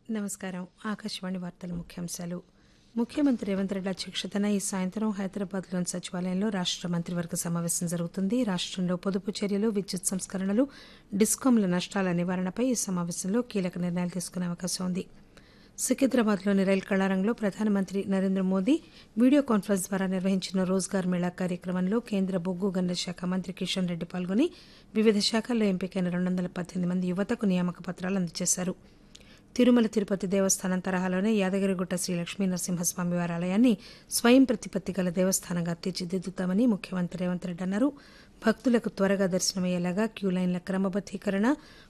నమస్కారం ఆకాశవాణి వార్తల ముఖ్యాంశాలు ముఖ్యమంత్రి రేవంత్ రెడ్డి అధ్యక్షతన ఈ సాయంత్రం హైదరాబాద్లోని సచివాలయంలో రాష్ట మంత్రివర్గ సమావేశం జరుగుతుంది రాష్టంలో పొదుపు చర్యలు విద్యుత్ సంస్కరణలు డిస్కాంల నష్టాల నివారణపై ఈ సమావేశంలో కీలక నిర్ణయాలు తీసుకునే అవకాశం ఉంది సికింద్రాబాద్లోని రైలు కళారంలో ప్రధానమంత్రి నరేంద్ర మోదీ వీడియో కాన్ఫరెన్స్ ద్వారా నిర్వహించిన రోజ్గార్ మేళా కార్యక్రమంలో కేంద్ర బొగ్గు గనుల శాఖ మంత్రి కిషన్ రెడ్డి పాల్గొని వివిధ శాఖల్లో ఎంపికైన రెండు వందల పద్దెనిమిది మంది యువతకు నియామక పత్రాలు అందజేశారు తిరుమల తిరుపతి దేవస్థానం తరహాలోనే యాదగిరిగుట్ట శ్రీ లక్ష్మీ నరసింహస్వామి వారి ఆలయాన్ని స్వయం ప్రతిపత్తి గల దేవస్థానంగా తీర్చిదిద్దుతామని ముఖ్యమంత్రి రేవంత్ రెడ్డి అన్నారు భక్తులకు త్వరగా దర్శనమయ్యేలాగా క్యూ లైన్ల క్రమబద్దీకరణ